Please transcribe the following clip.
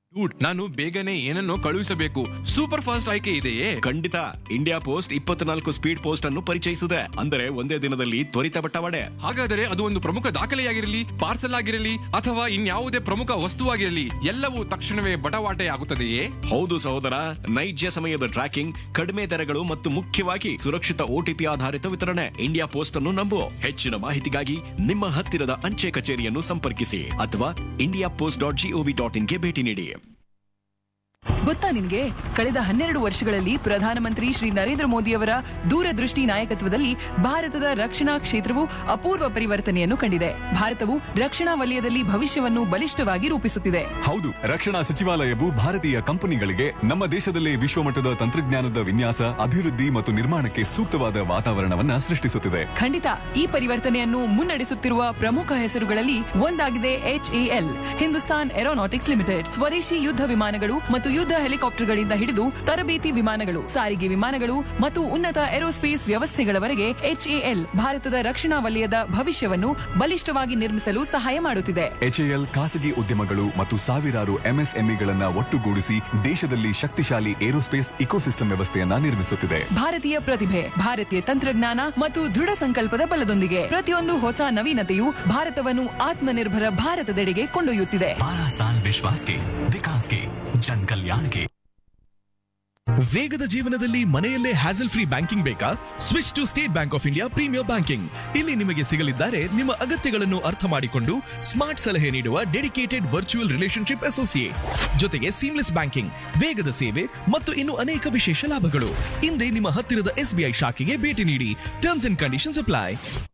dude ನಾನು ಬೇಗನೆ ಏನನ್ನೋ ಕಳುಹಿಸಬೇಕು ಸೂಪರ್ ಫಾಸ್ಟ್ ಆಯ್ಕೆ ಇದೆಯೇ ಖಂಡಿತ ಇಂಡಿಯಾ ಪೋಸ್ಟ್ ಇಪ್ಪತ್ನಾಲ್ಕು ಸ್ಪೀಡ್ ಪೋಸ್ಟ್ ಅನ್ನು ಪರಿಚಯಿಸಿದೆ ಅಂದರೆ ಒಂದೇ ದಿನದಲ್ಲಿ ತ್ವರಿತ ಬಟ್ಟವಾಡೆ ಹಾಗಾದರೆ ಅದು ಒಂದು ಪ್ರಮುಖ ದಾಖಲೆಯಾಗಿರಲಿ ಪಾರ್ಸಲ್ ಆಗಿರಲಿ ಅಥವಾ ಇನ್ಯಾವುದೇ ಪ್ರಮುಖ ವಸ್ತುವಾಗಿರಲಿ ಎಲ್ಲವೂ ತಕ್ಷಣವೇ ಬಟವಾಟೆ ಆಗುತ್ತದೆಯೇ ಹೌದು ಸಹೋದರ ನೈಜ ಸಮಯದ ಟ್ರ್ಯಾಕಿಂಗ್ ಕಡಿಮೆ ದರಗಳು ಮತ್ತು ಮುಖ್ಯವಾಗಿ ಸುರಕ್ಷಿತ ಓಟಿಪಿ ಆಧಾರಿತ ವಿತರಣೆ ಇಂಡಿಯಾ ಪೋಸ್ಟ್ ಅನ್ನು ನಂಬು ಹೆಚ್ಚಿನ ಮಾಹಿತಿಗಾಗಿ ನಿಮ್ಮ ಹತ್ತಿರದ ಅಂಚೆ ಕಚೇರಿಯನ್ನು ಸಂಪರ್ಕಿಸಿ ಅಥವಾ India post dot GOV dot ಇನ್ಗೆ ಭೇಟಿ ನೀಡಿ ಗೊತ್ತಾ ನಿನ್ಗೆ ಕಳೆದ ಹನ್ನೆರಡು ವರ್ಷಗಳಲ್ಲಿ ಪ್ರಧಾನಮಂತ್ರಿ ಶ್ರೀ ನರೇಂದ್ರ ಮೋದಿಯವರ ದೂರದೃಷ್ಟಿ ನಾಯಕತ್ವದಲ್ಲಿ ಭಾರತದ ರಕ್ಷಣಾ ಕ್ಷೇತ್ರವು ಅಪೂರ್ವ ಪರಿವರ್ತನೆಯನ್ನು ಕಂಡಿದೆ ಭಾರತವು ರಕ್ಷಣಾ ವಲಯದಲ್ಲಿ ಭವಿಷ್ಯವನ್ನು ಬಲಿಷ್ಠವಾಗಿ ರೂಪಿಸುತ್ತಿದೆ ಹೌದು ರಕ್ಷಣಾ ಸಚಿವಾಲಯವು ಭಾರತೀಯ ಕಂಪನಿಗಳಿಗೆ ನಮ್ಮ ದೇಶದಲ್ಲಿ ವಿಶ್ವಮಟ್ಟದ ತಂತ್ರಜ್ಞಾನದ ವಿನ್ಯಾಸ ಅಭಿವೃದ್ಧಿ ಮತ್ತು ನಿರ್ಮಾಣಕ್ಕೆ ಸೂಕ್ತವಾದ ವಾತಾವರಣವನ್ನ ಸೃಷ್ಟಿಸುತ್ತಿದೆ ಖಂಡಿತ ಈ ಪರಿವರ್ತನೆಯನ್ನು ಮುನ್ನಡೆಸುತ್ತಿರುವ ಪ್ರಮುಖ ಹೆಸರುಗಳಲ್ಲಿ ಒಂದಾಗಿದೆ ಎಚ್ಎಎಲ್ ಹಿಂದೂಸ್ತಾನ್ ಏರೋನಾಟಿಕ್ಸ್ ಲಿಮಿಟೆಡ್ ಸ್ವದೇಶಿ ಯುದ್ಧ ವಿಮಾನಗಳು ಮತ್ತು ಯುದ್ಧ ಹೆಲಿಕಾಪ್ಟರ್ಗಳಿಂದ ಹಿಡಿದು ತರಬೇತಿ ವಿಮಾನಗಳು ಸಾರಿಗೆ ವಿಮಾನಗಳು ಮತ್ತು ಉನ್ನತ ಏರೋಸ್ಪೇಸ್ ವ್ಯವಸ್ಥೆಗಳವರೆಗೆ ಎಚ್ಎಎಲ್ ಭಾರತದ ರಕ್ಷಣಾ ವಲಯದ ಭವಿಷ್ಯವನ್ನು ಬಲಿಷ್ಠವಾಗಿ ನಿರ್ಮಿಸಲು ಸಹಾಯ ಮಾಡುತ್ತಿದೆ ಎಚ್ಎಎಲ್ ಖಾಸಗಿ ಉದ್ಯಮಗಳು ಮತ್ತು ಸಾವಿರಾರು ಎಂಎಸ್ಎಂಇಗಳನ್ನ ಒಟ್ಟುಗೂಡಿಸಿ ದೇಶದಲ್ಲಿ ಶಕ್ತಿಶಾಲಿ ಏರೋಸ್ಪೇಸ್ ಇಕೋಸಿಸ್ಟಮ್ ವ್ಯವಸ್ಥೆಯನ್ನ ನಿರ್ಮಿಸುತ್ತಿದೆ ಭಾರತೀಯ ಪ್ರತಿಭೆ ಭಾರತೀಯ ತಂತ್ರಜ್ಞಾನ ಮತ್ತು ದೃಢ ಸಂಕಲ್ಪದ ಬಲದೊಂದಿಗೆ ಪ್ರತಿಯೊಂದು ಹೊಸ ನವೀನತೆಯು ಭಾರತವನ್ನು ಆತ್ಮನಿರ್ಭರ ಭಾರತದೆಡೆಗೆ ಕೊಂಡೊಯ್ಯುತ್ತಿದೆ बारह साल विश्वास के विकास के जन कल्याण के ವೇಗದ ಜೀವನದಲ್ಲಿ ಮನೆಯಲ್ಲೇ ಹ್ಯಾಸಲ್ ಫ್ರೀ ಬ್ಯಾಂಕಿಂಗ್ ಬೇಕಾ switch to State Bank of India premier banking ಇಲ್ಲಿ ನಿಮಗೆ ಸಿಗಲಿದ್ದಾರೆ ನಿಮ್ಮ ಅಗತ್ಯಗಳನ್ನು ಅರ್ಥ ಮಾಡಿಕೊಂಡು ಸ್ಮಾರ್ಟ್ ಸಲಹೆ ನೀಡುವ ಡೆಡಿಕೇಟೆಡ್ ವರ್ಚುವಲ್ ರಿಲೇಶನ್ಶಿಪ್ ಅಸೋಸಿಯೇಟ್ ಜೊತೆಗೆ ಸೀಮ್ಲೆಸ್ ಬ್ಯಾಂಕಿಂಗ್ ವೇಗದ ಸೇವೆ ಮತ್ತು ಇನ್ನು ಅನೇಕ ವಿಶೇಷ ಲಾಭಗಳು ಹಿಂದೆ ನಿಮ್ಮ ಹತ್ತಿರದ ಎಸ್ಬಿಐ ಶಾಖೆಗೆ ಭೇಟಿ ನೀಡಿ ಟರ್ಮ್ಸ್ ಅಂಡ್ ಕಂಡೀಷನ್ಸ್ ಅಪ್ಲೈ